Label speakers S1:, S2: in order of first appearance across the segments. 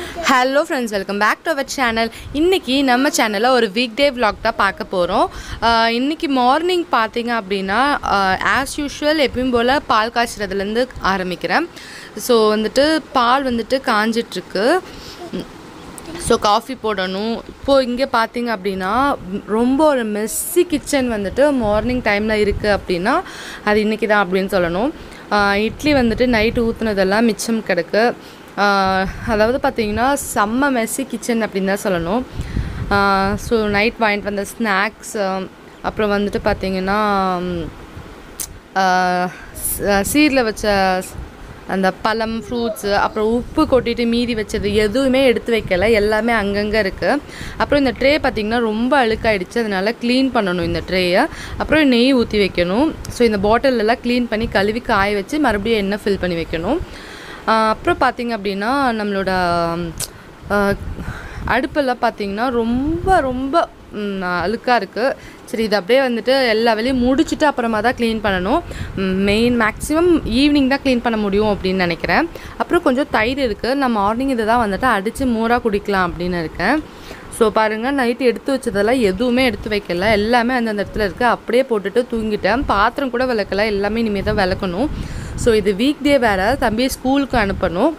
S1: hello friends welcome back to our channel இன்றைக்கி நம்ம சேனலில் ஒரு வீக் டே vlog தான் பார்க்க போகிறோம் இன்றைக்கி மார்னிங் பார்த்தீங்க அப்படின்னா ஆஸ் யூஷுவல் எப்பயும் போல் பால் காய்ச்சறதுலேருந்து ஆரம்பிக்கிறேன் ஸோ வந்துட்டு பால் வந்துட்டு காஞ்சிட்ருக்கு ஸோ காஃபி போடணும் இப்போது இங்கே பார்த்தீங்க அப்படின்னா ம், ரொம்ப ஒரு மெஸ்ஸி கிச்சன் வந்துட்டு மார்னிங் டைமில் இருக்குது அப்படின்னா அது இன்றைக்கி தான் அப்படின்னு சொல்லணும் ஆஹ் இட்லி வந்துட்டு நைட்டு ஊற்றுனதெல்லாம் மிச்சம் கிடக்கு ஆஹ் அதாவது பார்த்தீங்கன்னா செம்ம மெஸ்ஸி கிச்சன் அப்படின்னு தான் சொல்லணும் ஸோ நைட் வாங்கிட்டு வந்த ஸ்நாக்ஸ் அப்புறம் வந்துட்டு பார்த்தீங்கன்னா சீரில் வச்ச அந்த பழம் ஃப்ரூட்ஸு அப்புறம் உப்பு கொட்டிட்டு மீதி வச்சது எதுவுமே எடுத்து வைக்கல எல்லாமே அங்கங்கே இருக்குது அப்புறம் இந்த ட்ரே பார்த்திங்கன்னா ரொம்ப அழுக்காயிடுச்சு அதனால் க்ளீன் பண்ணணும் இந்த ட்ரேயை அப்புறம் நெய் ஊற்றி வைக்கணும் ஸோ இந்த bottle எல்லாம் க்ளீன் பண்ணி கழுவி காய வச்சு மறுபடியும் எண்ணெய் ஃபில் பண்ணி வைக்கணும் ஆஹ் அப்புறம் பார்த்திங்க அப்படின்னா நம்மளோட ஆஹ் அடுப்பெல்லாம் பார்த்தீங்கன்னா ரொம்ப ரொம்ப அழுக்காக இருக்குது சரி இது அப்படியே வந்துட்டு எல்லா வேலையும் முடிச்சுட்டு அப்புறமா தான் க்ளீன் பண்ணணும் மெயின் மேக்ஸிமம் ஈவினிங் தான் க்ளீன் பண்ண முடியும் அப்படின்னு நினைக்கிறேன் அப்புறம் கொஞ்சம் தயிர் இருக்குது நான் மார்னிங் இதை தான் வந்துட்டு அடித்து மோராக குடிக்கலாம் அப்படின்னு இருக்கேன் ஸோ பாருங்கள் நைட்டு எடுத்து வச்சதெல்லாம் எதுவுமே எடுத்து வைக்கல எல்லாமே அந்தந்த இடத்துல இருக்குது அப்படியே போட்டுட்டு தூங்கிட்டேன் பாத்திரம் கூட விளக்கல எல்லாமே இனிமேல் தான் விளக்கணும் ஸோ இது வீக் டே வேறு தம்பியை ஸ்கூலுக்கு அனுப்பணும்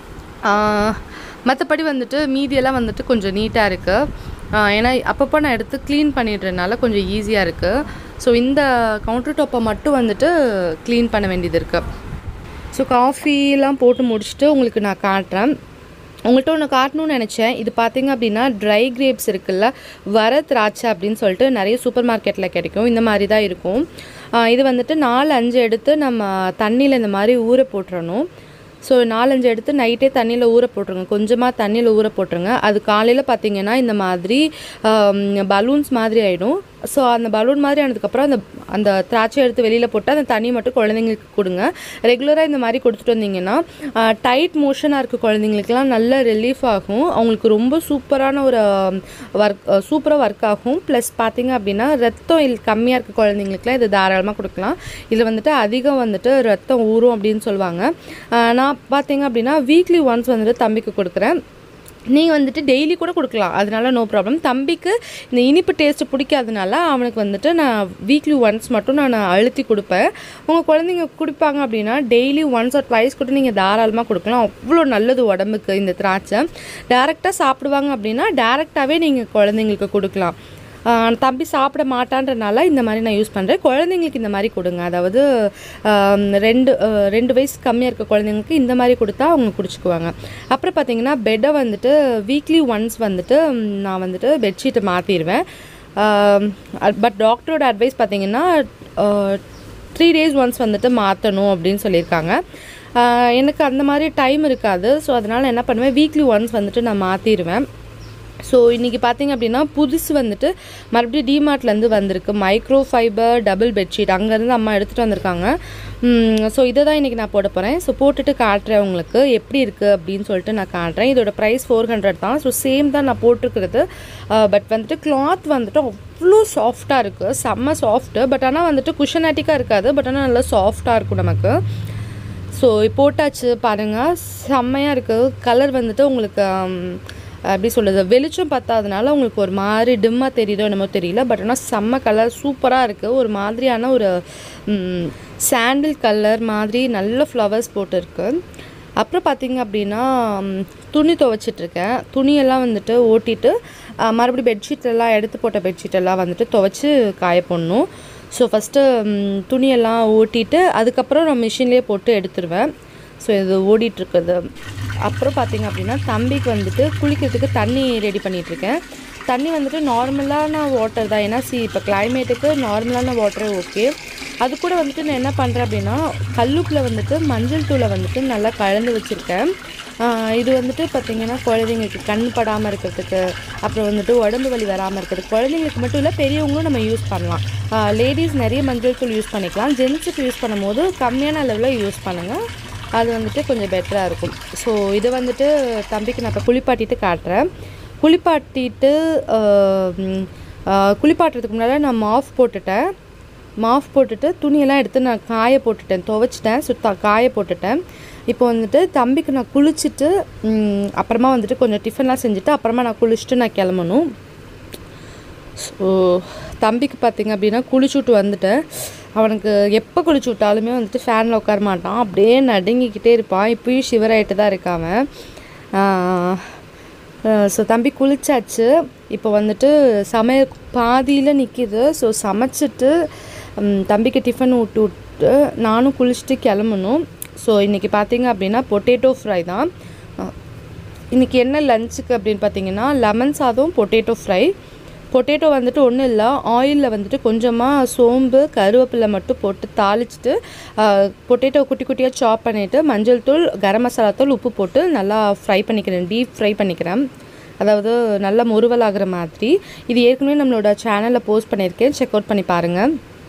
S1: மற்றபடி வந்துட்டு மீதியெல்லாம் வந்துட்டு கொஞ்சம் நீட்டாக இருக்குது ஏன்னா அப்பப்போ நான் எடுத்து க்ளீன் பண்ணிடுறதுனால கொஞ்சம் ஈஸியாக இருக்குது ஸோ இந்த கவுண்டர் டாப்பை மட்டும் வந்துட்டு க்ளீன் பண்ண வேண்டியது இருக்குது ஸோ காஃபிலாம் போட்டு முடிச்சுட்டு உங்களுக்கு நான் காட்டுறேன் உங்கள்கிட்ட ஒன்று காட்டணும்னு நினச்சேன் இது பார்த்தீங்க அப்படின்னா ட்ரை கிரேப்ஸ் இருக்குல்ல வர திராட்சை அப்படின்னு சொல்லிட்டு நிறைய சூப்பர் மார்க்கெட்டில் கிடைக்கும் இந்த மாதிரி தான் இருக்கும் ஆஹ் இது வந்துட்டு நாலு அஞ்சு எடுத்து நம்ம தண்ணியில் இந்த மாதிரி ஊற போட்டுறணும் ஸோ நாலஞ்சு எடுத்து நைட்டே தண்ணியில் ஊற போட்டுருங்க கொஞ்சமாக தண்ணியில் ஊற போட்டுருங்க அது காலையில் பார்த்தீங்கன்னா இந்த மாதிரி பலூன்ஸ் மாதிரி ஆகிடும் ஸோ அந்த பலூன் மாதிரி ஆனதுக்கப்புறம் அந்த அந்த திராட்சை எடுத்து வெளியில் போட்டு அந்த தண்ணி மட்டும் குழந்தைங்களுக்கு கொடுங்க ரெகுலராக இந்த மாதிரி கொடுத்துட்டு வந்தீங்கன்னா டைட் மோஷனாக இருக்க குழந்தைங்களுக்குலாம் நல்ல ரிலீஃப் ஆகும் அவங்களுக்கு ரொம்ப சூப்பரான ஒரு ஒர்க் சூப்பராக ஒர்க் ஆகும் ப்ளஸ் பார்த்தீங்க அப்படின்னா ரத்தம் இல் கம்மியாக இருக்க குழந்தைங்களுக்குலாம் இது தாராளமாக கொடுக்கலாம் இதில் வந்துட்டு அதிகம் வந்துட்டு ரத்தம் ஊறும் அப்படின்னு சொல்லுவாங்க ஆஹ் நான் பார்த்தீங்க அப்படின்னா வீக்லி ஒன்ஸ் வந்துட்டு தம்பிக்கு கொடுக்குறேன் நீங்கள் வந்துட்டு டெய்லி கூட கொடுக்கலாம் அதனால நோ ப்ராப்ளம் தம்பிக்கு இந்த இனிப்பு டேஸ்ட்டு பிடிக்காதனால அவனுக்கு வந்துட்டு நான் வீக்லி ஒன்ஸ் மட்டும் நான் அழுத்தி கொடுப்பேன் உங்கள் குழந்தைங்க குடிப்பாங்க அப்படின்னா டெய்லி ஒன்ஸ் ஆர் ட்வைஸ் கூட நீங்கள் தாராளமாக கொடுக்கலாம் அவ்வளோ நல்லது உடம்புக்கு இந்த திராட்சை டேரெக்டாக சாப்பிடுவாங்க அப்படின்னா டேரெக்டாகவே நீங்கள் குழந்தைங்களுக்கு கொடுக்கலாம் ஆஹ் தம்பி சாப்பிட மாட்டான்றனால இந்த மாதிரி நான் யூஸ் பண்ணுறேன் குழந்தைங்களுக்கு இந்த மாதிரி கொடுங்க அதாவது ஆம், ரெண்டு ஆஹ் ரெண்டு வயசு கம்மியாக இருக்க குழந்தைங்களுக்கு இந்த மாதிரி கொடுத்தா அவங்க குடிச்சுக்குவாங்க அப்புறம் பார்த்தீங்கன்னா பெட்டை வந்துட்டு வீக்லி ஒன்ஸ் வந்துட்டு ம், நான் வந்துட்டு பெட்ஷீட்டை மாற்றிடுவேன் பட் டாக்டரோட அட்வைஸ் பார்த்தீங்கன்னா த்ரீ டேஸ் ஒன்ஸ் வந்துட்டு மாற்றணும் அப்படின்னு சொல்லியிருக்காங்க ஆஹ் எனக்கு அந்த மாதிரி டைம் இருக்காது ஸோ அதனால் என்ன பண்ணுவேன் வீக்லி ஒன்ஸ் வந்துட்டு நான் மாற்றிடுவேன் ஸோ இன்றைக்கி பார்த்தீங்க அப்படின்னா புதுசு வந்துட்டு மறுபடியும் டிமார்ட்லேருந்து வந்திருக்கு மைக்ரோ ஃபைபர் டபுள் பெட்ஷீட் அங்கேருந்து அம்மா எடுத்துகிட்டு வந்திருக்காங்க ஸோ இதை தான் இன்றைக்கி நான் போட போகிறேன் ஸோ போட்டுட்டு காட்டுறேன் உங்களுக்கு எப்படி இருக்குது அப்படின்னு சொல்லிட்டு நான் காட்டுறேன் இதோட ப்ரைஸ் ஃபோர் ஹண்ட்ரட் தான் ஸோ சேம் தான் நான் போட்டிருக்கிறது பட் வந்துட்டு கிளாத் வந்துட்டு அவ்வளோ சாஃப்டாக இருக்குது செம்ம சாஃப்ட்டு பட் ஆனால் வந்துட்டு குஷனாட்டிக்காக இருக்காது பட் ஆனால் நல்லா சாஃப்டாக இருக்கும் நமக்கு ஸோ போட்டாச்சு பாருங்கள் செம்மையாக இருக்குது கலர் வந்துட்டு உங்களுக்கு ஆம், எப்படி சொல்கிறது வெளிச்சம் பத்தாதனால உங்களுக்கு ஒரு மாதிரி டிம்மாக தெரியுதோ என்னமோ தெரியல பட் ஆனால் செம்ம கலர் சூப்பராக இருக்குது ஒரு மாதிரியான ஒரு சாண்டில் கலர் மாதிரி நல்ல ஃப்ளவர்ஸ் போட்டிருக்கு அப்புறம் பார்த்தீங்க அப்படின்னா ம், துணி துவைச்சிட்ருக்கேன் துணியெல்லாம் வந்துட்டு ஓட்டிட்டு ஆ, மறுபடியும் பெட்ஷீட் எல்லாம் எடுத்து போட்ட பெட்ஷீட் எல்லாம் வந்துட்டு துவைச்சி காய போடணும் ஸோ ஃபஸ்ட்டு துணியெல்லாம் ஓட்டிட்டு அதுக்கப்புறம் நான் மிஷின்லேயே போட்டு எடுத்துருவேன் ஸோ இது ஓடிட்டுருக்குது அப்புறம் பார்த்தீங்க அப்படின்னா தம்பிக்கு வந்துட்டு குளிக்கிறதுக்கு தண்ணி ரெடி பண்ணிகிட்ருக்கேன் தண்ணி வந்துட்டு நார்மலான வாட்டர் தான் ஏன்னா சி இப்போ கிளைமேட்டுக்கு நார்மலான வாட்டரே ஓகே அது கூட வந்துட்டு நான் என்ன பண்ணுறேன் அப்படின்னா கல்லுப்பில் வந்துட்டு மஞ்சள் தூளை வந்துட்டு நல்லா கலந்து வச்சுருக்கேன் ஆஹ் இது வந்துட்டு பார்த்திங்கன்னா குழந்தைங்களுக்கு கண் படாமல் இருக்கிறதுக்கு அப்புறம் வந்துட்டு உடம்பு வலி வராமல் இருக்கிறதுக்கு குழந்தைங்களுக்கு மட்டும் இல்லை பெரியவங்களும் நம்ம யூஸ் பண்ணலாம் லேடிஸ் நிறைய மஞ்சள் தூள் யூஸ் பண்ணிக்கலாம் ஜென்ஸுக்கு யூஸ் பண்ணும்போது கம்மியான அளவில் யூஸ் பண்ணுங்கள் அது வந்துட்டு கொஞ்சம் பெட்டராக இருக்கும் ஸோ இதை வந்துட்டு தம்பிக்கு நான் இப்போ குளிப்பாட்டிட்டு காட்டுறேன் குளிப்பாட்டிட்டு ஆஹ் ம், ஆஹ் குளிப்பாட்டுறதுக்கு முன்னாடி நான் மாஃப் போட்டுட்டேன் மாஃப் போட்டுட்டு துணியெல்லாம் எடுத்து நான் காய போட்டுட்டேன் துவைச்சிட்டேன் சுத்தா காய போட்டுட்டேன் இப்போ வந்துட்டு தம்பிக்கு நான் குளிச்சுட்டு ம், அப்புறமா வந்துட்டு கொஞ்சம் டிஃபன்லாம் செஞ்சுட்டு அப்புறமா நான் குளிச்சுட்டு நான் கிளம்பணும் ஸோ தம்பிக்கு பார்த்தீங்க அப்படின்னா குளிச்சுட்டு வந்துட்டேன் அவனுக்கு எப்போ குளிச்சு விட்டாலுமே வந்துட்டு ஃபேனில் உட்கார மாட்டான் அப்படியே நடுங்கிக்கிட்டே இருப்பான் இப்பயும் ஷிவர் ஆகிட்டு தான் இருக்காம ஸோ தம்பி குளிச்சாச்சு இப்போ வந்துட்டு சமையல் பாதியில் நிற்கிது ஸோ சமைச்சிட்டு ம், தம்பிக்கு டிஃபன் விட்டு விட்டு நானும் குளிச்சுட்டு கிளம்பணும் ஸோ இன்றைக்கி பார்த்தீங்க அப்படின்னா பொட்டேட்டோ ஃப்ரை தான் அஹ், இன்னைக்கு என்ன லஞ்சுக்கு அப்படின்னு பார்த்தீங்கன்னா லெமன் சாதம் பொட்டேட்டோ ஃப்ரை பொட்டேட்டோ வந்துட்டு ஒன்றும் இல்லை ஆயிலில் வந்துட்டு கொஞ்சமாக சோம்பு கருவேப்பிலை மட்டும் போட்டு தாளிச்சிட்டு பொட்டேட்டோ குட்டி குட்டியாக சாப் பண்ணிவிட்டு மஞ்சள் தூள் கரம் மசாலா தூள் உப்பு போட்டு நல்லா ஃப்ரை பண்ணிக்கிறேன் டீப் ஃப்ரை பண்ணிக்கிறேன் அதாவது நல்லா முறுவலாகிற மாதிரி இது ஏற்கனவே நம்மளோட சேனலில் போஸ்ட் பண்ணியிருக்கேன் செக் அவுட் பண்ணி பாருங்கள்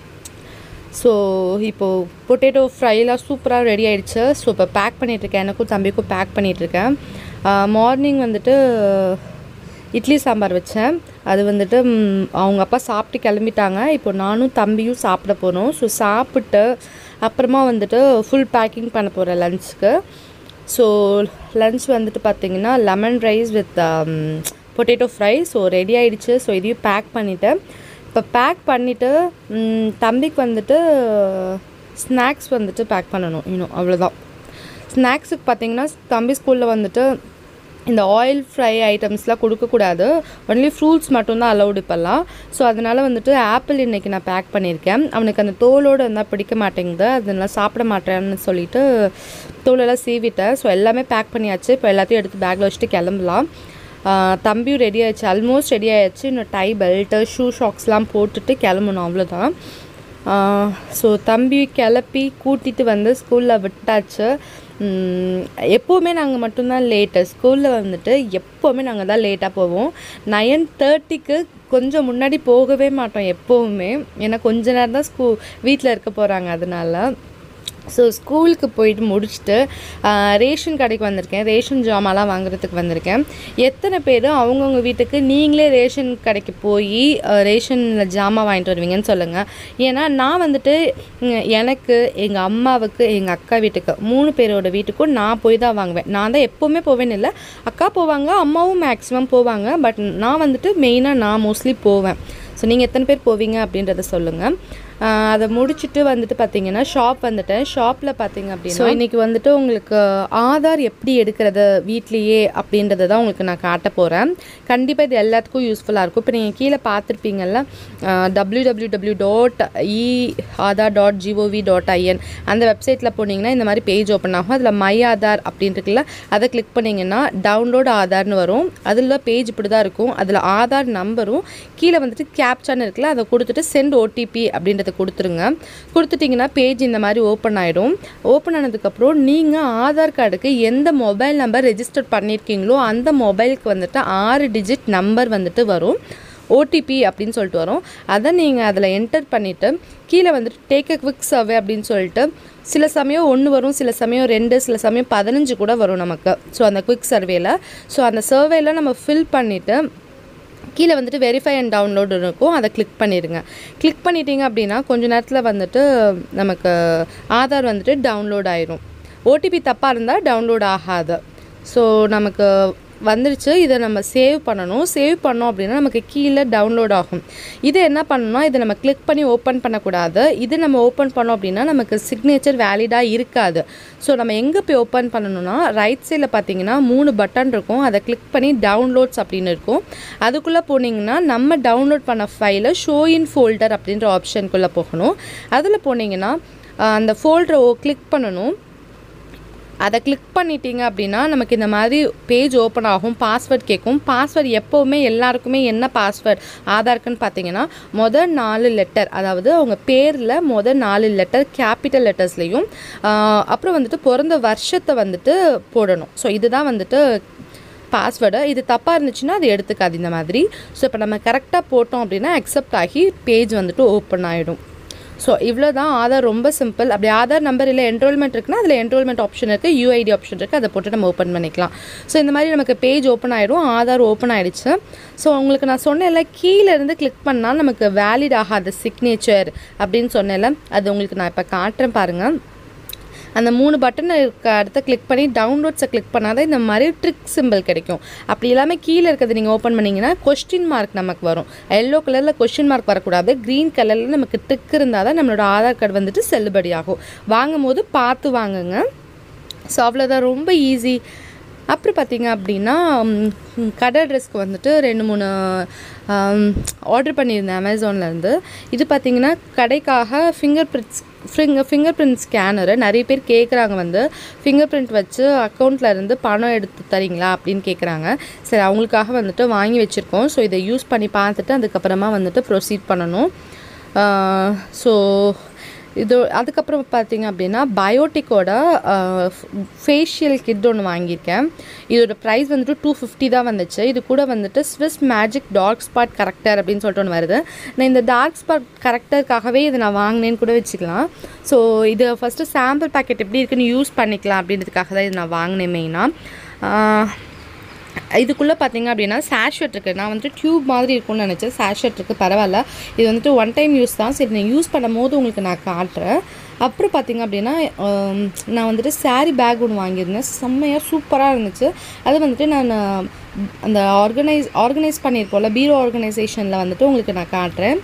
S1: ஸோ இப்போது பொட்டேட்டோ ஃப்ரைலாம் சூப்பராக ரெடி ஆயிடுச்சு ஸோ இப்போ பேக் பண்ணிகிட்ருக்கேன் எனக்கும் தம்பிக்கும் பேக் பண்ணிகிட்ருக்கேன் மார்னிங் வந்துட்டு இட்லி சாம்பார் வச்சேன் அது வந்துட்டு ம், அவங்க அப்பா சாப்பிட்டு கிளம்பிட்டாங்க இப்போ நானும் தம்பியும் சாப்பிட போகிறோம் ஸோ சாப்பிட்டு அப்புறமா வந்துட்டு ஃபுல் பேக்கிங் பண்ண போகிறேன் லஞ்சுக்கு ஸோ லஞ்ச் வந்துட்டு பார்த்தீங்கன்னா lemon rice with potato fry so ready ஆயிடுச்சு ஸோ இதையும் பேக் பண்ணிட்டேன் இப்போ பேக் பண்ணிவிட்டு தம்பிக்கு வந்துட்டு ஸ்நாக்ஸ் வந்துட்டு பேக் பண்ணணும் இன்னும் அவ்வளோதான் ஸ்நாக்ஸுக்கு பார்த்தீங்கன்னா தம்பி ஸ்கூலில் வந்துட்டு இந்த ஆயில் ஃப்ரை ஐட்டம்ஸ்லாம் கொடுக்கக்கூடாது ஒன்லி ஃப்ரூட்ஸ் மட்டும்தான் அலௌடு இப்போல்லாம் ஸோ அதனால் வந்துட்டு ஆப்பிள் இன்றைக்கி நான் பேக் பண்ணியிருக்கேன் அவனுக்கு அந்த தோலோடு இருந்தால் பிடிக்க மாட்டேங்குது அதெல்லாம் சாப்பிட மாட்டேன்னு சொல்லிட்டு தோலெல்லாம் சீவிட்டேன் ஸோ எல்லாமே பேக் பண்ணியாச்சு இப்போ எல்லாத்தையும் எடுத்து பேக்கில் வச்சுட்டு கிளம்பலாம் ஆஹ் தம்பியும் ரெடி ஆயிடுச்சு ஆல்மோஸ்ட் ரெடி ஆயிடுச்சு இன்னும் டை பெல்ட்டு ஷூ ஷாக்ஸ்லாம் போட்டுட்டு கிளம்பணும் அவ்வளோதான் ஸோ தம்பி கிளப்பி கூட்டிகிட்டு வந்து ஸ்கூலில் விட்டாச்சு உம், எப்போவுமே நாங்கள் மட்டும்தான் லேட்டு ஸ்கூலில் வந்துட்டு எப்போவுமே நாங்கள் தான் லேட்டாக போவோம் நயன் தேர்ட்டிக்கு கொஞ்சம் முன்னாடி போகவே மாட்டோம் எப்போவுமே ஏன்னா கொஞ்ச நேரம் தான் ஸ்கூ வீட்டில் இருக்க போகிறாங்க அதனால ஸோ ஸ்கூலுக்கு போயிட்டு முடிச்சுட்டு ஆஹ், ரேஷன் கடைக்கு வந்திருக்கேன் ரேஷன் ஜாமான்லாம் வாங்குறதுக்கு வந்திருக்கேன் எத்தனை பேர் அவங்கவுங்க வீட்டுக்கு நீங்களே ரேஷன் கடைக்கு போய் ரேஷனில் ஜாமான் வாங்கிட்டு வருவீங்கன்னு சொல்லுங்கள் ஏன்னா நான் வந்துட்டு ம், எனக்கு எங்கள் அம்மாவுக்கு எங்கள் அக்கா வீட்டுக்கு மூணு பேரோட வீட்டுக்கும் நான் போய் தான் வாங்குவேன் நான் தான் எப்போவுமே போவேன்னு இல்லை அக்கா போவாங்க அம்மாவும் மேக்ஸிமம் போவாங்க பட் நான் வந்துட்டு மெயினாக நான் மோஸ்ட்லி போவேன் ஸோ நீங்கள் எத்தனை பேர் போவீங்க அப்படின்றத சொல்லுங்கள் ஆஹ் அதை முடிச்சுட்டு வந்துட்டு பார்த்தீங்கன்னா ஷாப் வந்துட்டேன் ஷாப்பில் பார்த்தீங்க அப்படின்னா ஸோ இன்றைக்கி வந்துட்டு உங்களுக்கு ஆதார் எப்படி எடுக்கிறது வீட்லேயே அப்படின்றத தான் உங்களுக்கு நான் காட்ட போகிறேன் கண்டிப்பாக இது எல்லாத்துக்கும் யூஸ்ஃபுல்லாக இருக்கும் இப்போ நீங்கள் கீழே பார்த்துருப்பீங்கல்ல W W W dot E Aadhaar dot G O V dot I N அந்த வெப்சைட்டில் போனீங்கன்னா இந்த மாதிரி பேஜ் ஓப்பன் ஆகும் அதில் மை ஆதார் அப்படின்னு இருக்குல்ல அதை கிளிக் பண்ணிங்கன்னா டவுன்லோட் ஆதார்னு வரும் அதில் பேஜ் இப்படி தான் இருக்கும் அதில் ஆதார் நம்பரும் கீழே வந்துட்டு கேப்சான்னு இருக்குல்ல அதை கொடுத்துட்டு சென்ட் ஓடிபி அப்படின்றத கொடுத்துருங்க கொடுத்துட்டிங்கன்னா பேஜ் இந்த மாதிரி ஓப்பன் ஆகிடும் ஓப்பன் ஆனதுக்கப்புறம் நீங்கள் ஆதார் கார்டுக்கு எந்த மொபைல் நம்பர் ரெஜிஸ்டர் பண்ணியிருக்கீங்களோ அந்த மொபைலுக்கு வந்துட்டு ஆறு டிஜிட் நம்பர் வந்துட்டு வரும் ஓடிபி அப்படின்னு சொல்லிட்டு வரும் அதை நீங்கள் அதில் என்டர் பண்ணிவிட்டு கீழே வந்துட்டு டேக் அ குவிக் சர்வே அப்படின்னு சொல்லிட்டு சில சமயம் ஒன்று வரும் சில சமயம் ரெண்டு சில சமயம் பதினஞ்சு கூட வரும் நமக்கு ஸோ அந்த குவிக் சர்வேல ஸோ அந்த சர்வேல நம்ம ஃபில் பண்ணிவிட்டு கீழே வந்துட்டு வெரிஃபை அண்ட் டவுன்லோட் இருக்கும் அதை கிளிக் பண்ணிடுங்க கிளிக் பண்ணிட்டீங்க அப்படின்னா கொஞ்ச நேரத்தில் வந்துட்டு நமக்கு ஆதார் வந்துட்டு டவுன்லோட் ஆயிரும் ஓடிபி தப்பாக இருந்தால் டவுன்லோட் ஆகாது ஸோ நமக்கு வந்துருச்சு இதை நம்ம சேவ் பண்ணணும் சேவ் பண்ணோம் அப்படின்னா நமக்கு கீழே டவுன்லோட் ஆகும் இது என்ன பண்ணணும்னா இதை நம்ம கிளிக் பண்ணி ஓப்பன் பண்ணக்கூடாது இது நம்ம ஓப்பன் பண்ணோம் அப்படின்னா நமக்கு சிக்னேச்சர் வேலிடாக இருக்காது ஸோ நம்ம எங்கே போய் ஓப்பன் பண்ணணும்னா ரைட் சைடில் பார்த்தீங்கன்னா மூணு பட்டன் இருக்கும் அதை கிளிக் பண்ணி டவுன்லோட்ஸ் அப்படின்னு இருக்கும் அதுக்குள்ளே போனீங்கன்னா நம்ம டவுன்லோட் பண்ண ஃபைலை ஷோ இன் ஃபோல்டர் அப்படின்ற ஆப்ஷனுக்குள்ளே போகணும் அதில் போனீங்கன்னா ஆஹ், அந்த ஃபோல்டரை கிளிக் பண்ணணும் அதை கிளிக் பண்ணிட்டீங்க அப்படின்னா நமக்கு இந்த மாதிரி பேஜ் ஓப்பன் ஆகும் பாஸ்வேர்ட் கேட்கும் பாஸ்வேர்ட் எப்போவுமே எல்லாருக்குமே என்ன பாஸ்வேர்ட் ஆதாருக்குன்னு பார்த்தீங்கன்னா மொதல் நாலு லெட்டர் அதாவது அவங்க பேரில் மொதல் நாலு லெட்டர் கேபிட்டல் லெட்டர்ஸ்லையும் அப்புறம் வந்துட்டு பிறந்த வருஷத்தை வந்துட்டு போடணும் ஸோ இதுதான் வந்துட்டு பாஸ்வேர்டு இது தப்பாக இருந்துச்சுன்னா அது எடுத்துக்காது இந்த மாதிரி ஸோ இப்போ நம்ம கரெக்டாக போட்டோம் அப்படின்னா அக்செப்ட் ஆகி பேஜ் வந்துட்டு ஓப்பன் ஆகிடும் ஸோ இவ்வளோ தான் ஆதார் ரொம்ப சிம்பிள் அப்படி ஆதார் நம்பர் இல்லை என்ரோல்மெண்ட் இருக்குன்னா அதில் என்ரோல்மெண்ட் ஆப்ஷன் இருக்குது யூஐடி ஆப்ஷன் இருக்குது அதை போட்டு நம்ம ஓப்பன் பண்ணிக்கலாம் ஸோ இந்த மாதிரி நமக்கு பேஜ் ஓப்பன் ஆயிடும் ஆதார் ஓப்பன் ஆயிடுச்சு ஸோ உங்களுக்கு நான் சொன்னேன்ல கீழே இருந்து கிளிக் பண்ணால் நமக்கு வேலிட் ஆகாத சிக்னேச்சர் அப்படின்னு சொன்னேன்ல அது உங்களுக்கு நான் இப்போ காட்டுறேன் பாருங்கள் அந்த மூணு பட்டனை இருக்க அடுத்த கிளிக் பண்ணி டவுன்லோட்ஸை கிளிக் பண்ணால் தான் இந்த மாதிரி ட்ரிக் சிம்பிள் கிடைக்கும் அப்படி இல்லாமல் கீழே இருக்கிறது நீங்கள் ஓப்பன் பண்ணிங்கன்னா கொஸ்டின் மார்க் நமக்கு வரும் எல்லோ கலரில் கொஸ்டின் மார்க் வரக்கூடாது க்ரீன் கலரில் நமக்கு ட்ரிக் இருந்தால் தான் நம்மளோட ஆதார் கார்டு வந்துட்டு செல்லுபடி ஆகும் வாங்கும் போது பார்த்து வாங்குங்க ஸோ அவ்வளோதான் ரொம்ப ஈஸி அப்புறம் பார்த்தீங்க அப்படின்னா ம், கடை ட்ரெஸ்க்கு வந்துட்டு ரெண்டு மூணு ஆர்டர் பண்ணியிருந்தேன் அமேசான்லேருந்து இது பார்த்தீங்கன்னா கடைக்காக fingerprints finger fingerprint scanner நிறைய பேர் கேட்குறாங்க வந்து ஃபிங்கர் பிரிண்ட் வச்சு அக்கௌண்ட்டில் இருந்து பணம் எடுத்து தரீங்களா அப்படின்னு கேட்குறாங்க சரி அவங்களுக்காக வந்துட்டு வாங்கி வச்சுருக்கோம் ஸோ இதை யூஸ் பண்ணி பார்த்துட்டு அதுக்கப்புறமா வந்துட்டு ப்ரொசீட் பண்ணணும் ஸோ இது அதுக்கப்புறம் பார்த்தீங்க அப்படின்னா பயோட்டிக்கோட ஃபேஷியல் கிட் ஒன்று வாங்கியிருக்கேன் இதோட ப்ரைஸ் வந்துட்டு டூ ஃபிஃப்டி தான் வந்துச்சு இது கூட வந்துட்டு Swiss Magic dark spot corrector அப்படின்னு சொல்லிட்டு ஒன்று வருது நான் இந்த டார்க் ஸ்பாட் கரெக்டருக்காகவே இதை நான் வாங்கினேன்னு கூட வச்சுக்கலாம் ஸோ இது ஃபஸ்ட்டு சாம்பிள் பேக்கெட் எப்படி இருக்குன்னு யூஸ் பண்ணிக்கலாம் அப்படின்றதுக்காக தான் இது நான் வாங்கினேன் மெயினாக இதுக்குள்ளே பார்த்தீங்க அப்படின்னா சாஷெட் இருக்குது நான் வந்துட்டு டியூப் மாதிரி இருக்கும்னு நினச்சேன் சாஷெட் இருக்குது பரவாயில்ல இது வந்துட்டு ஒன் டைம் யூஸ் தான் சரி நான் யூஸ் பண்ணும் போது உங்களுக்கு நான் காட்டுறேன் அப்புறம் பார்த்தீங்க அப்படின்னா ஆம், நான் வந்துட்டு saree பேக் ஒன்று வாங்கியிருந்தேன் செம்மையாக சூப்பராக இருந்துச்சு அது வந்துட்டு நான் அந்த ஆர்கனைஸ் ஆர்கனைஸ் பண்ணியிருக்கோம்ல பீரோ ஆர்கனைசேஷனில் வந்துட்டு உங்களுக்கு நான் காட்டுறேன்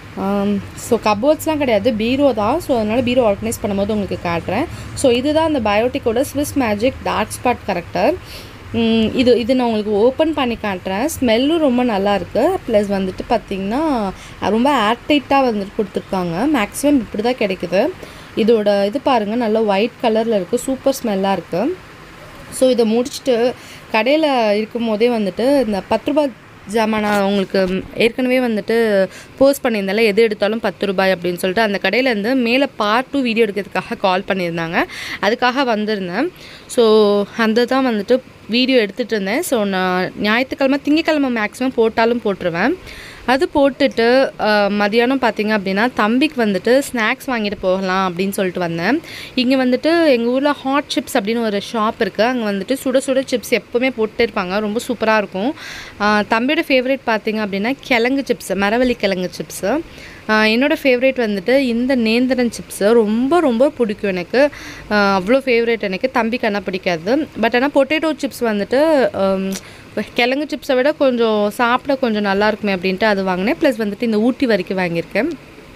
S1: ஸோ கபோர்ட்ஸ்லாம் கிடையாது பீரோ தான் ஸோ அதனால் பீரோ ஆர்கனைஸ் பண்ணும்போது உங்களுக்கு காட்டுறேன் ஸோ இதுதான் அந்த பயோட்டிக்கோட Swiss Magic dark spot corrector இது இது நான் உங்களுக்கு ஓப்பன் பண்ணி காட்டுறேன் ஸ்மெல்லும் ரொம்ப நல்லா இருக்கு ப்ளஸ் வந்துட்டு பார்த்திங்கன்னா ரொம்ப ஏர்டைட்டாக வந்துட்டு கொடுத்துருக்காங்க மேக்ஸிமம் இப்படி தான் கிடைக்குது இதோட இது பாருங்கள் நல்லா ஒயிட் கலரில் இருக்குது சூப்பர் ஸ்மெல்லாக இருக்குது ஸோ இதை முடிச்சுட்டு கடையில் இருக்கும் போதே வந்துட்டு இந்த பத்து ரூபாய் ஜாமான் நான் உங்களுக்கு ஏற்கனவே வந்துட்டு போஸ்ட் பண்ணியிருந்தால எது எடுத்தாலும் பத்து ரூபாய் அப்படின்னு சொல்லிட்டு அந்த கடையிலேருந்து மேலே பார்ட் டூ வீடியோ எடுக்கிறதுக்காக கால் பண்ணியிருந்தாங்க அதுக்காக வந்திருந்தேன் ஸோ அந்த தான் வந்துட்டு வீடியோ எடுத்துகிட்டு இருந்தேன் ஸோ நான் ஞாயிற்றுக்கிழமை திங்கக்கிழமை மேக்ஸிமம் போட்டாலும் போட்டுருவேன் அது போட்டுட்டு அஹ், மதியானம் பார்த்தீங்க அப்படின்னா தம்பிக்கு வந்துட்டு ஸ்நாக்ஸ் வாங்கிட்டு போகலாம் அப்படின்னு சொல்லிட்டு வந்தேன் இங்கே வந்துட்டு எங்கள் ஊரில் ஹாட் சிப்ஸ் அப்படின்னு ஒரு ஷாப் இருக்குது அங்கே வந்துட்டு சுட சுட சிப்ஸ் எப்போவுமே போட்டு இருப்பாங்க ரொம்ப சூப்பராக இருக்கும் அஹ், தம்பியோட ஃபேவரேட் பார்த்தீங்க அப்படின்னா கிழங்கு சிப்ஸ் மரவள்ளி கிழங்கு சிப்ஸு என்னோடய ஃபேவரேட் வந்துட்டு இந்த நேந்திரன் சிப்ஸு ரொம்ப ரொம்ப பிடிக்கும் எனக்கு அஹ், அவ்வளோ ஃபேவரேட் எனக்கு தம்பிக்கு ஆனால் பிடிக்காது பட் ஆனால் பொட்டேட்டோ சிப்ஸ் வந்துட்டு ஹம், கிழங்கு சிப்ஸை விட கொஞ்சம் சாப்பிட கொஞ்சம் நல்லா இருக்குமே அப்படின்ட்டு அது வாங்கினேன் ப்ளஸ் வந்துட்டு இந்த ஊட்டி வரைக்கும் வாங்கியிருக்கேன்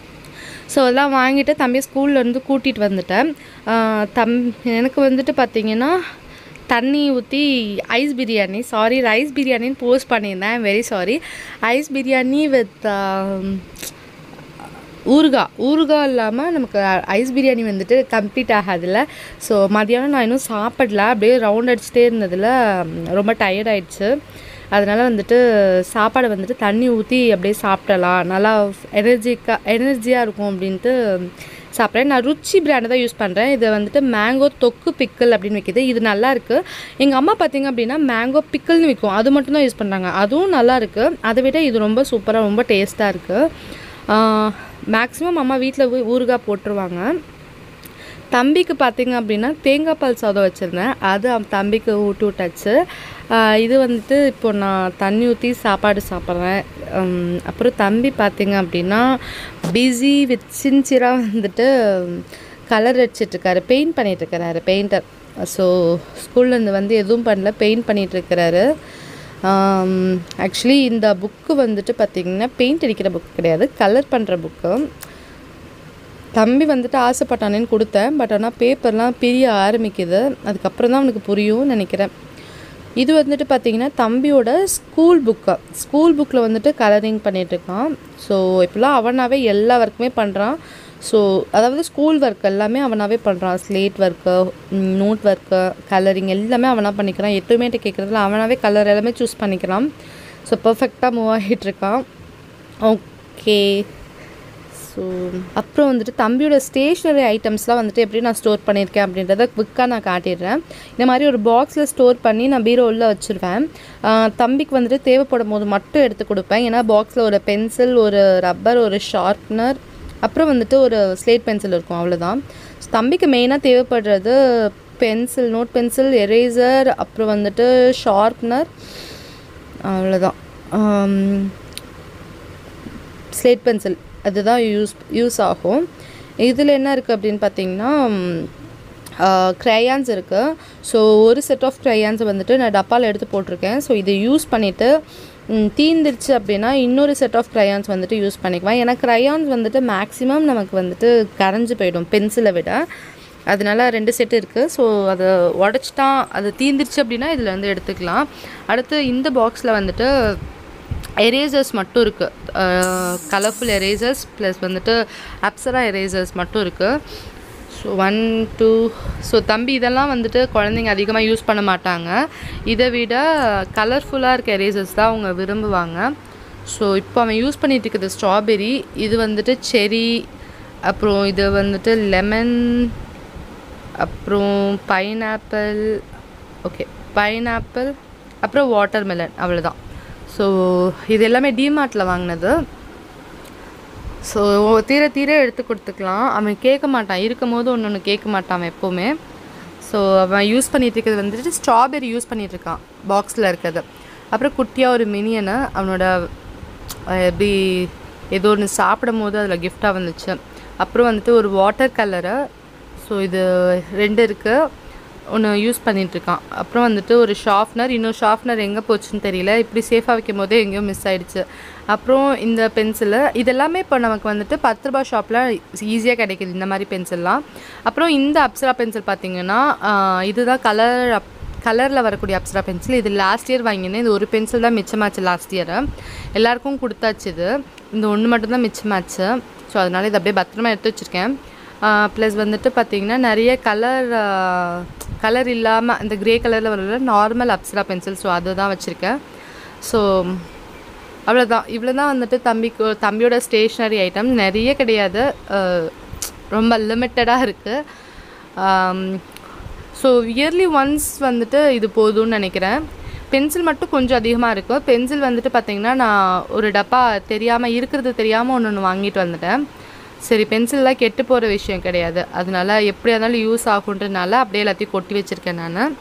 S1: ஸோ அதெல்லாம் வாங்கிட்டு தம்பியை ஸ்கூல்லேருந்து கூட்டிகிட்டு வந்துட்டேன் ஆஹ் தம் எனக்கு வந்துட்டு பார்த்தீங்கன்னா தண்ணி ஊற்றி ஐஸ் பிரியாணி சாரி ரைஸ் பிரியாணின்னு போஸ்ட் பண்ணியிருந்தேன் very sorry ice biryani with ஊறுகாய் ஊறுகாய் இல்லாமல் நமக்கு ஐஸ் பிரியாணி வந்துட்டு கம்ப்ளீட் ஆகாதுல்ல ஸோ மதியானம் நான் இன்னும் சாப்பிடல அப்படியே ரவுண்ட் அடிச்சுட்டே இருந்ததில் ரொம்ப டயர்ட் ஆயிடுச்சு அதனால் வந்துட்டு சாப்பாடை வந்துட்டு தண்ணி ஊற்றி அப்படியே சாப்பிடலாம் நல்லா எனர்ஜிக்காக எனர்ஜியாக இருக்கும் அப்படின்ட்டு சாப்பிட்றேன் நான் ருச்சி பிராண்டு தான் யூஸ் பண்ணுறேன் இது வந்துட்டு மேங்கோ தொக்கு பிக்கல் அப்படின்னு விற்கிது இது நல்லா இருக்குது எங்கள் அம்மா பார்த்தீங்க அப்படின்னா மேங்கோ பிக்கல்னு விற்கும் அது மட்டும் தான் யூஸ் பண்ணுறாங்க அதுவும் நல்லா இருக்குது அதை விட இது ரொம்ப சூப்பராக ரொம்ப டேஸ்ட்டாக இருக்குது மேக்ஸிமம் அம்மா வீட்டில் ஊறுகாய் போட்டுருவாங்க தம்பிக்கு பார்த்தீங்க அப்படின்னா தேங்காய் பால் சாதம் வச்சுருந்தேன் அது அவன் தம்பிக்கு ஊட்டி விட்டாச்சு ஆஹ் இது வந்துட்டு இப்போ நான் தண்ணி ஊற்றி சாப்பாடு சாப்பிட்றேன் உம், அப்புறம் தம்பி பார்த்தீங்க அப்படின்னா பிஸி வித் சின்சியராக வந்துட்டு கலர் அடிச்சிட்ருக்காரு பெயிண்ட் பண்ணிகிட்ருக்கிறாரு பெயிண்டர் ஸோ ஸ்கூல்லேருந்து வந்து எதுவும் பண்ணல பெயிண்ட் பண்ணிகிட்ருக்கிறாரு ஆக்சுவலி இந்த புக்கு வந்துட்டு பார்த்திங்கன்னா பெயிண்ட் அடிக்கிற புக் கிடையாது கலர் பண்ணுற புக்கு தம்பி வந்துட்டு ஆசைப்பட்டானேன்னு கொடுத்தேன் பட் ஆனால் பேப்பர்லாம் பிரிய ஆரம்பிக்குது அதுக்கப்புறம் தான் அவனுக்கு புரியும்னு நினைக்கிறேன் இது வந்துட்டு பார்த்தீங்கன்னா தம்பியோட ஸ்கூல் புக்கு ஸ்கூல் புக்கில் வந்துட்டு கலரிங் பண்ணிகிட்ருக்கான் ஸோ இப்போலாம் அவனாவே எல்லா ஒர்க்குமே பண்ணுறான் ஸோ அதாவது ஸ்கூல் ஒர்க் எல்லாமே அவனாவே பண்ணுறான் slate work note work colouring எல்லாமே அவனாக பண்ணிக்கிறான் எதுவுமே கேட்குறதுல அவனாவே கலர் எல்லாமே சூஸ் பண்ணிக்கிறான் ஸோ பர்ஃபெக்டாக மூவ் ஆகிட்டுருக்கான் ஓகே ஸோ அப்புறம் வந்துட்டு தம்பியோட ஸ்டேஷ்னரி ஐட்டம்ஸ்லாம் வந்துட்டு எப்படி நான் ஸ்டோர் பண்ணியிருக்கேன் அப்படின்றத குவிக்காக நான் காட்டிடுறேன் இந்த மாதிரி ஒரு பாக்ஸில் ஸ்டோர் பண்ணி நான் பீரோ உள்ள வச்சுருவேன் ஆஹ் தம்பிக்கு வந்துட்டு தேவைப்படும் போது மட்டும் எடுத்து கொடுப்பேன் ஏன்னா பாக்ஸில் ஒரு பென்சில் ஒரு ரப்பர் ஒரு ஷார்ப்னர் அப்புறம் வந்துட்டு ஒரு ஸ்லேட் பென்சில் இருக்கும் அவ்வளோதான் ஸோ தம்பிக்கு மெயினாக தேவைப்படுறது பென்சில் நோட் பென்சில் எரேசர் அப்புறம் வந்துட்டு ஷார்ப்னர் அவ்வளோதான் ஸ்லேட் பென்சில் அதுதான் யூஸ் யூஸ் ஆகும் இதில் என்ன இருக்குது அப்படின்னு பார்த்தீங்கன்னா க்ரையான்ஸ் இருக்குது ஸோ ஒரு செட் ஆஃப் க்ரையான்ஸை வந்துட்டு நான் டப்பாவில் எடுத்து போட்டிருக்கேன் ஸோ இதை யூஸ் பண்ணிவிட்டு தீந்துருச்சு அப்படின்னா இன்னொரு செட் ஆஃப் க்ரையான்ஸ் வந்துட்டு யூஸ் பண்ணிக்குவேன் ஏன்னா க்ரையான்ஸ் வந்துட்டு மேக்ஸிமம் நமக்கு வந்துட்டு கரைஞ்சு போயிடும் பென்சிலை விட அதனால ரெண்டு செட் இருக்குது ஸோ அதை உடச்சிட்டான் அது தீந்துருச்சு அப்படின்னா இதில் வந்து எடுத்துக்கலாம் அடுத்து இந்த பாக்ஸில் வந்துட்டு எரேசர்ஸ் மட்டும் இருக்குது கலர்ஃபுல் எரேசர்ஸ் ப்ளஸ் வந்துட்டு அப்சரா எரேசர்ஸ் மட்டும் இருக்குது ஸோ ஒன் டூ ஸோ தம்பி இதெல்லாம் வந்துட்டு குழந்தைங்க அதிகமாக யூஸ் பண்ண மாட்டாங்க இதை விட கலர்ஃபுல்லாக இருக்க எரேசர்ஸ் தான் அவங்க விரும்புவாங்க ஸோ இப்போ அவன் யூஸ் பண்ணிட்டு இருக்குது ஸ்ட்ராபெரி இது வந்துட்டு செரி அப்புறம் இது வந்துட்டு லெமன் அப்புறம் பைனாப்பிள் ஓகே பைனாப்பிள் அப்புறம் வாட்டர் மெலன் அவ்வளோதான் ஸோ இது எல்லாமே டிமார்ட்டில் வாங்கினது ஸோ தீர தீர எடுத்து கொடுத்துக்கலாம் அவன் கேட்க மாட்டான் இருக்கும் போது ஒன்று ஒன்று கேட்க மாட்டான் அவன் எப்போவுமே ஸோ அவன் யூஸ் பண்ணிட்டு இருக்கிறது வந்துட்டு ஸ்ட்ராபெரி யூஸ் பண்ணிட்டு இருக்கான் பாக்ஸில் இருக்கிறது அப்புறம் குட்டியாக ஒரு மினியனை அவனோட அஹ், எப்படி ஏதோ ஒன்று சாப்பிடும் போது அதில் கிஃப்டாக வந்துச்சு அப்புறம் வந்துட்டு ஒரு வாட்டர் கலரை ஸோ இது ரெண்டு இருக்குது ஒன்று யூஸ் பண்ணிகிட்ருக்கான் அப்புறம் வந்துட்டு ஒரு ஷார்ப்னர் இன்னும் ஷார்ப்னர் எங்கே போச்சுன்னு தெரியல இப்படி சேஃபாக வைக்கும் போதே எங்கேயோ மிஸ் ஆயிடுச்சு அப்புறம் இந்த பென்சிலு இதெல்லாமே இப்போ நமக்கு வந்துட்டு பத்து ரூபாய் ஷாப்பில் ஈஸியாக கிடைக்குது இந்த மாதிரி பென்சில்லாம் அப்புறம் இந்த அப்சரா பென்சில் பார்த்தீங்கன்னா ஆஹ், இதுதான் கலர் அப் கலரில் வரக்கூடிய அப்சரா பென்சில் இது லாஸ்ட் இயர் வாங்கினேன் இது ஒரு பென்சில் தான் மிச்சமாச்சு லாஸ்ட் இயர் எல்லாருக்கும் கொடுத்தாச்சு இது இந்த ஒன்று மட்டும்தான் மிச்சமாச்சு ஸோ அதனால் இதை அப்படியே பத்திரமா எடுத்து வச்சுருக்கேன் ப்ளஸ் வந்துட்டு பார்த்தீங்கன்னா நிறைய கலர் கலர் இல்லாமல் இந்த கிரே கலரில் வர நார்மல் அப்சரா பென்சில் ஸோ அதை தான் வச்சுருக்கேன் ஸோ அவ்வளோதான் இவ்வளோ தான் வந்துட்டு தம்பிக்கு தம்பியோட ஸ்டேஷ்னரி ஐட்டம் நிறைய கிடையாது அஹ், ரொம்ப லிமிட்டடாக இருக்குது ஸோ இயர்லி ஒன்ஸ் வந்துட்டு இது போதும்னு நினைக்கிறேன் பென்சில் மட்டும் கொஞ்சம் அதிகமாக இருக்கும் பென்சில் வந்துட்டு பார்த்தீங்கன்னா நான் ஒரு டப்பா தெரியாமல் இருக்கிறது தெரியாமல் ஒன்று ஒன்று வாங்கிட்டு வந்துட்டேன் சரி பென்சில்லாம் கெட்டு போகிற விஷயம் கிடையாது அதனால எப்படியா இருந்தாலும் யூஸ் ஆகுன்றதுனால அப்படியே எல்லாத்தையும் கொட்டி வச்சுருக்கேன் நான்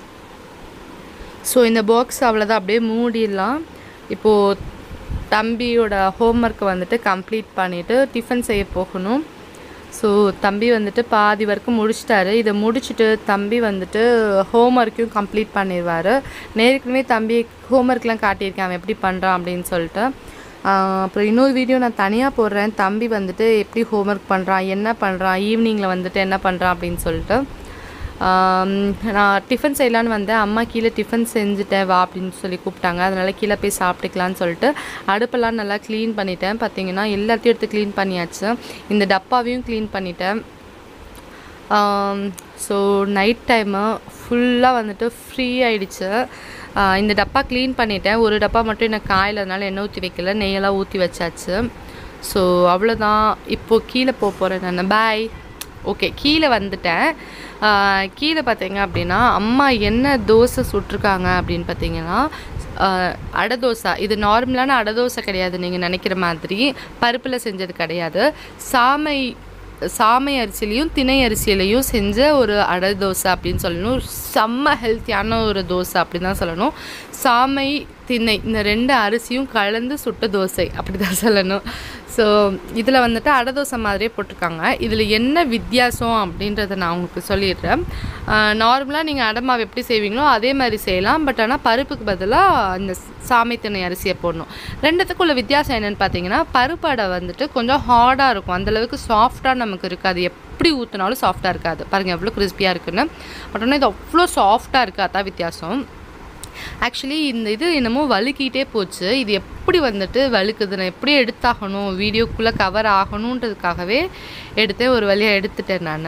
S1: ஸோ இந்த பாக்ஸ் அவ்வளோதான் அப்படியே மூடிடலாம் இப்போது தம்பியோட ஹோம்ஒர்க்கை வந்துட்டு கம்ப்ளீட் பண்ணிவிட்டு டிஃபன் செய்ய போகணும் ஸோ தம்பி வந்துட்டு பாதி வரைக்கும் முடிச்சிட்டாரு இதை முடிச்சுட்டு தம்பி வந்துட்டு ஹோம்ஒர்க்கையும் கம்ப்ளீட் பண்ணிடுவார் நேருக்குமே தம்பி ஹோம்ஒர்க்லாம் காட்டியிருக்கேன் அவன் எப்படி பண்ணுறான் அப்படின்னு சொல்லிட்டு ஆஹ் அப்புறம் இன்னொரு வீடியோ நான் தனியாக போடுறேன் தம்பி வந்துட்டு எப்படி ஹோம்ஒர்க் பண்ணுறான் என்ன பண்ணுறான் ஈவினிங்கில் வந்துட்டு என்ன பண்ணுறான் அப்படின்னு சொல்லிட்டு ஆம், நான் டிஃபன் செய்யலான்னு வந்தேன் அம்மா கீழே டிஃபன் செஞ்சுட்டேன் வா அப்படின்னு சொல்லி கூப்பிட்டாங்க அதனால் கீழே போய் சாப்பிட்டுக்கலான்னு சொல்லிட்டு அடுப்பெல்லாம் நல்லா க்ளீன் பண்ணிட்டேன் பார்த்தீங்கன்னா எல்லாத்தையும் எடுத்து க்ளீன் பண்ணியாச்சு இந்த டப்பாவையும் க்ளீன் பண்ணிட்டேன் ஸோ நைட் டைமு ஃபுல்லாக வந்துட்டு ஃப்ரீ ஆயிடுச்சு ஆஹ் இந்த டப்பா க்ளீன் பண்ணிட்டேன் ஒரு டப்பா மட்டும் எனக்கு காயிலனால எண்ணெய் ஊற்றி வைக்கல நெய்யெல்லாம் ஊற்றி வச்சாச்சு ஸோ அவ்வளோதான் இப்போது கீழே போக போகிறேன் நான் பாய் ஓகே கீழே வந்துட்டேன் ஆஹ் கீழே பார்த்தீங்க அப்படின்னா அம்மா என்ன தோசை சுட்டிருக்காங்க அப்படின்னு பார்த்தீங்கன்னா ஆஹ் அடை தோசை இது நார்மலான அடை தோசை கிடையாது நீங்கள் நினைக்கிற மாதிரி பருப்பில் செஞ்சது கிடையாது சாமை சாமை அரிசிலையும் திணை அரிசியிலையும் செஞ்ச ஒரு அடை தோசை அப்படின்னு சொல்லணும் செம்ம ஹெல்த்தியான ஒரு தோசை அப்படின்னு தான் சொல்லணும் சாமை திணை இந்த ரெண்டு அரிசியும் கலந்து சுட்ட தோசை அப்படி தான் சொல்லணும் ஸோ இதில் வந்துட்டு அடை தோசை மாதிரியே போட்டிருக்காங்க இதில் என்ன வித்தியாசம் அப்படின்றத நான் உங்களுக்கு சொல்லிடுறேன் நார்மலாக நீங்கள் அடை மாவு எப்படி செய்வீங்களோ அதே மாதிரி செய்யலாம் பட் ஆனால் பருப்புக்கு பதிலாக இந்த சாமை திணை அரிசியை போடணும் ரெண்டுத்துக்குள்ள வித்தியாசம் என்னன்னு பார்த்தீங்கன்னா பருப்பு அடை வந்துட்டு கொஞ்சம் ஹார்டாக இருக்கும் அந்தளவுக்கு சாஃப்டாக நமக்கு இருக்காது எப்படி ஊற்றினாலும் சாஃப்டாக இருக்காது பாருங்கள் எவ்வளோ கிறிஸ்பியாக இருக்குன்னு பட் ஆனால் இது அவ்வளோ சாஃப்டாக இருக்குது அதான் வித்தியாசம் ஆக்சுவலி இந்த இது என்னமோ வழுக்கிட்டே போச்சு இது எப்படி வந்துட்டு வழுக்குது நான் எப்படி எடுத்தாகணும் வீடியோக்குள்ளே கவர் ஆகணுன்றதுக்காகவே எடுத்தேன் ஒரு வழியாக எடுத்துட்டேன் நான்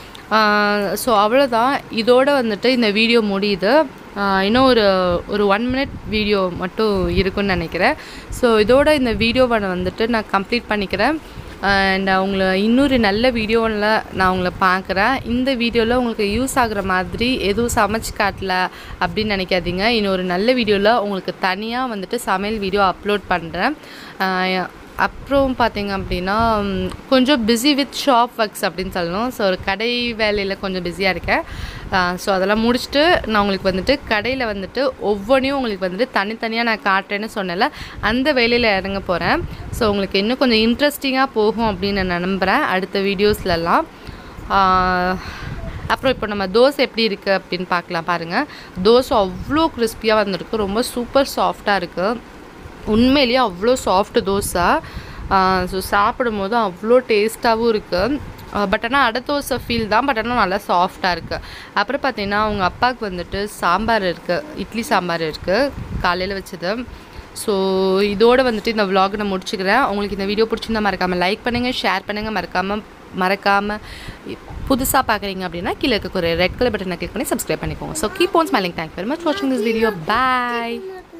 S1: ஸோ அவ்வளோதான் இதோட வந்துட்டு இந்த வீடியோ முடியுது ஆஹ் இன்னும் ஒரு ஒரு ஒன் மினிட் வீடியோ மட்டும் இருக்குன்னு நினைக்கிறேன் ஸோ இதோட இந்த வீடியோவை நான் வந்துட்டு நான் கம்ப்ளீட் பண்ணிக்கிறேன் அண்ட் உங்களை இன்னொரு நல்ல வீடியோவில் நான் உங்களை பார்க்குறேன் இந்த வீடியோவில் உங்களுக்கு யூஸ் ஆகுற மாதிரி எதுவும் சமைச்சு காட்டல அப்படின்னு நினைக்காதீங்க இன்னொரு நல்ல வீடியோவில் உங்களுக்கு தனியாக வந்துட்டு சமையல் வீடியோ அப்லோட் பண்ணுறேன் அப்புறம் பார்த்தீங்க அப்படின்னா ம், கொஞ்சம் பிஸி வித் ஷாப் ஒர்க்ஸ் அப்படின்னு சொல்லணும் ஸோ ஒரு கடை வேலையில் கொஞ்சம் பிஸியாக இருக்கேன் ஸோ அதெல்லாம் முடிச்சுட்டு நான் உங்களுக்கு வந்துட்டு கடையில் வந்துட்டு ஒவ்வொன்றையும் உங்களுக்கு வந்துட்டு தனித்தனியாக நான் காட்டுறேன்னு சொன்னேன்ல அந்த வேலையில் இறங்க போகிறேன் ஸோ உங்களுக்கு இன்னும் கொஞ்சம் இன்ட்ரெஸ்டிங்காக போகும் அப்படின்னு நான் நம்புகிறேன் அடுத்த வீடியோஸ்லலாம் அப்புறம் இப்போ நம்ம தோசை எப்படி இருக்குது அப்படின்னு பார்க்கலாம் பாருங்கள் தோசை அவ்வளோ கிறிஸ்பியாக வந்திருக்கு ரொம்ப சூப்பர் சாஃப்டாக இருக்குது உண்மையிலேயே அவ்வளோ சாஃப்ட் தோசை ஸோ சாப்பிடும்போது அவ்வளோ டேஸ்ட்டாகவும் இருக்குது பட் ஆனால் அடை தோசை ஃபீல் தான் பட் ஆனால் நல்லா சாஃப்டாக இருக்குது அப்புறம் பார்த்தீங்கன்னா அவங்க அப்பாவுக்கு வந்துட்டு சாம்பார் இருக்குது இட்லி சாம்பார் இருக்குது காலையில் வச்சது ஸோ இதோட வந்துட்டு இந்த vlog நான் முடிச்சுக்கிறேன் உங்களுக்கு இந்த வீடியோ பிடிச்சிருந்தா மறக்காமல் லைக் பண்ணுங்கள் ஷேர் பண்ணுங்கள் மறக்காமல் மறக்காமல் புதுசாக பார்க்குறீங்க அப்படின்னா கீழே இருக்க ஒரு ரெட் கலர் பட்டனை கிளிக் பண்ணி சப்ஸ்கிரைப் பண்ணிக்கோங்க so keep on smiling thank very much வாட்சிங் திஸ் வீடியோ பாய்